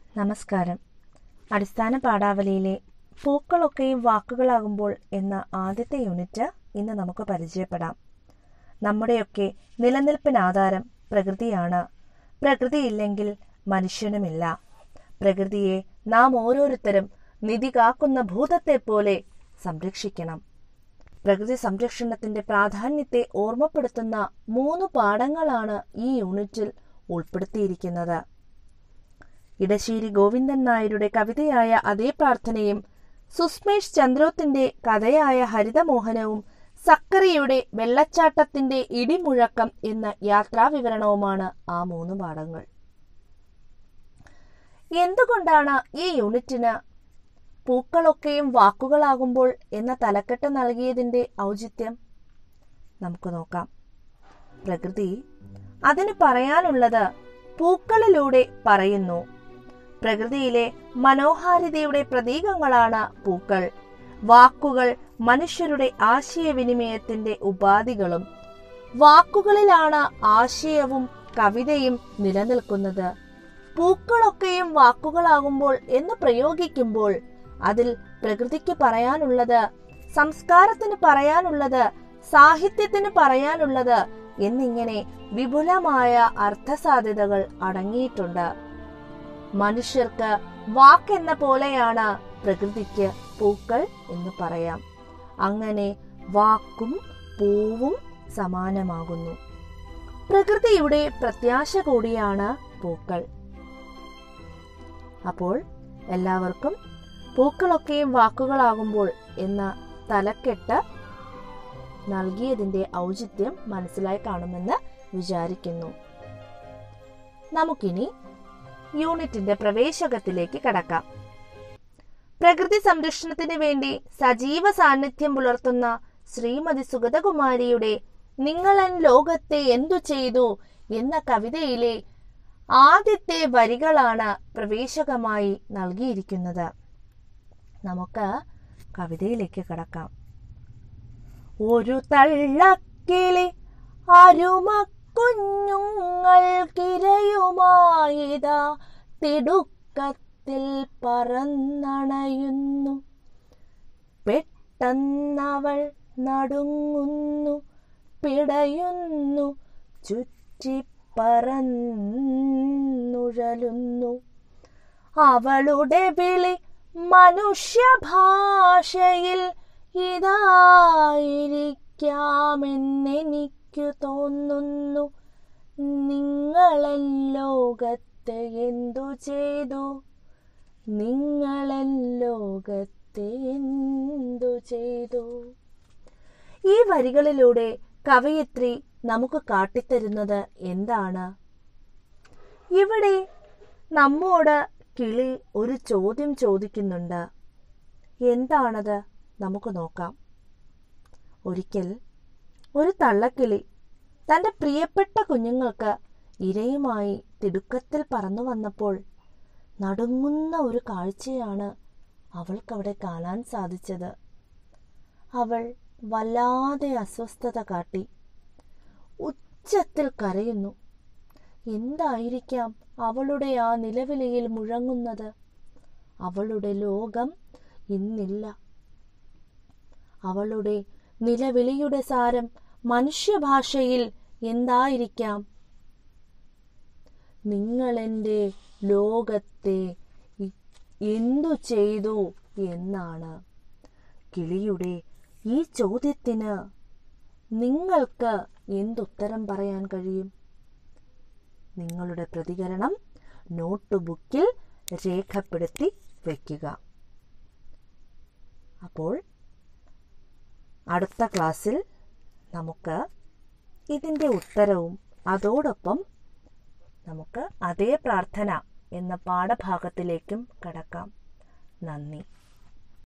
നമസ്കാരം അടിസ്ഥാന പാഠാവലിയിലെ പൂക്കളൊക്കെയും വാക്കുകളാകുമ്പോൾ എന്ന ആദ്യത്തെ യൂണിറ്റ് ഇന്ന് നമുക്ക് പരിചയപ്പെടാം നമ്മുടെയൊക്കെ നിലനിൽപ്പിനാധാരം പ്രകൃതിയാണ് പ്രകൃതിയില്ലെങ്കിൽ മനുഷ്യനുമില്ല പ്രകൃതിയെ നാം ഓരോരുത്തരും നിധി കാക്കുന്ന ഭൂതത്തെ പോലെ സംരക്ഷിക്കണം പ്രകൃതി സംരക്ഷണത്തിന്റെ പ്രാധാന്യത്തെ ഓർമ്മപ്പെടുത്തുന്ന മൂന്ന് പാഠങ്ങളാണ് ഈ യൂണിറ്റിൽ ഉൾപ്പെടുത്തിയിരിക്കുന്നത് ഇടശ്ശേരി ഗോവിന്ദൻ നായരുടെ കവിതയായ അതേ പ്രാർത്ഥനയും സുസ്മേഷ് ചന്ദ്രോത്തിന്റെ കഥയായ ഹരിതമോഹനവും സക്കറിയുടെ വെള്ളച്ചാട്ടത്തിന്റെ ഇടിമുഴക്കം എന്ന യാത്രാവിവരണവുമാണ് ആ മൂന്ന് പാഠങ്ങൾ എന്തുകൊണ്ടാണ് ഈ യൂണിറ്റിന് പൂക്കളൊക്കെയും വാക്കുകളാകുമ്പോൾ എന്ന തലക്കെട്ട് നൽകിയതിന്റെ ഔചിത്യം നമുക്ക് നോക്കാം പ്രകൃതി അതിന് പറയാനുള്ളത് പൂക്കളിലൂടെ പറയുന്നു പ്രകൃതിയിലെ മനോഹാരിതയുടെ പ്രതീകങ്ങളാണ് പൂക്കൾ വാക്കുകൾ മനുഷ്യരുടെ ആശയവിനിമയത്തിന്റെ ഉപാധികളും വാക്കുകളിലാണ് ആശയവും കവിതയും നിലനിൽക്കുന്നത് പൂക്കളൊക്കെയും വാക്കുകളാകുമ്പോൾ എന്ന് പ്രയോഗിക്കുമ്പോൾ അതിൽ പ്രകൃതിക്ക് പറയാനുള്ളത് സംസ്കാരത്തിന് പറയാനുള്ളത് സാഹിത്യത്തിന് പറയാനുള്ളത് എന്നിങ്ങനെ വിപുലമായ അർത്ഥസാധ്യതകൾ അടങ്ങിയിട്ടുണ്ട് മനുഷ്യർക്ക് വാക്കെന്ന പോലെയാണ് പ്രകൃതിക്ക് പൂക്കൾ എന്ന് പറയാം അങ്ങനെ വാക്കും പൂവും സമാനമാകുന്നു പ്രകൃതിയുടെ പ്രത്യാശ കൂടിയാണ് പൂക്കൾ അപ്പോൾ എല്ലാവർക്കും പൂക്കളൊക്കെയും വാക്കുകളാകുമ്പോൾ എന്ന തലക്കെട്ട് നൽകിയതിന്റെ ഔചിത്യം മനസ്സിലായി കാണുമെന്ന് വിചാരിക്കുന്നു നമുക്കിനി യൂണിറ്റിന്റെ പ്രവേശകത്തിലേക്ക് കടക്കാം പ്രകൃതി സംരക്ഷണത്തിന് വേണ്ടി സജീവ സാന്നിധ്യം പുലർത്തുന്ന ശ്രീമതി സുഗതകുമാരിയുടെ നിങ്ങളൻ ലോകത്തെ എന്തു ചെയ്തു എന്ന കവിതയിലെ ആദ്യത്തെ വരികളാണ് പ്രവേശകമായി നൽകിയിരിക്കുന്നത് നമുക്ക് കവിതയിലേക്ക് കടക്കാം ഒരു തള്ളക്കിളി അരുമക്കുഞ്ഞുങ്ങൾക്കിരയുമായിതാ തിടുക്കത്തിൽ പറന്നണയുന്നു പെട്ടെന്നവൾ നടുങ്ങുന്നു പിടയുന്നു ചുറ്റിപ്പറന്നുഴലുന്നു അവളുടെ വിളി മനുഷ്യഭാഷയിൽ ഇതായിരിക്കാമെന്നെനിക്കു തോന്നുന്നു നിങ്ങളൻ ലോകത്തെ എന്തു ചെയ്തു നിങ്ങളൻ ലോകത്തെ എന്തു ചെയ്തു ഈ വരികളിലൂടെ കവയിത്രി നമുക്ക് കാട്ടിത്തരുന്നത് എന്താണ് ഇവിടെ നമ്മോട് കിളി ഒരു ചോദ്യം ചോദിക്കുന്നുണ്ട് എന്താണത് നമുക്ക് നോക്കാം ഒരിക്കൽ ഒരു തള്ളക്കിളി തന്റെ പ്രിയപ്പെട്ട കുഞ്ഞുങ്ങൾക്ക് ഇരയുമായി തിടുക്കത്തിൽ പറന്നു വന്നപ്പോൾ നടുങ്ങുന്ന ഒരു കാഴ്ചയാണ് അവൾക്കവിടെ കാണാൻ സാധിച്ചത് അവൾ വല്ലാതെ അസ്വസ്ഥത കാട്ടി ഉച്ചത്തിൽ കരയുന്നു എന്തായിരിക്കാം അവളുടെ ആ നിലവിളിയിൽ മുഴങ്ങുന്നത് അവളുടെ ലോകം ഇന്നില്ല അവളുടെ നിലവിളിയുടെ സാരം മനുഷ്യഭാഷയിൽ എന്തായിരിക്കാം നിങ്ങളെന്റെ ലോകത്തെ എന്തു ചെയ്തു എന്നാണ് കിളിയുടെ ഈ ചോദ്യത്തിന് നിങ്ങൾക്ക് എന്തുത്തരം പറയാൻ കഴിയും നിങ്ങളുടെ പ്രതികരണം നോട്ട് ബുക്കിൽ രേഖപ്പെടുത്തി വയ്ക്കുക അപ്പോൾ അടുത്ത ക്ലാസ്സിൽ നമുക്ക് ഇതിൻ്റെ ഉത്തരവും അതോടൊപ്പം നമുക്ക് അതേ പ്രാർത്ഥന എന്ന പാഠഭാഗത്തിലേക്കും കടക്കാം നന്ദി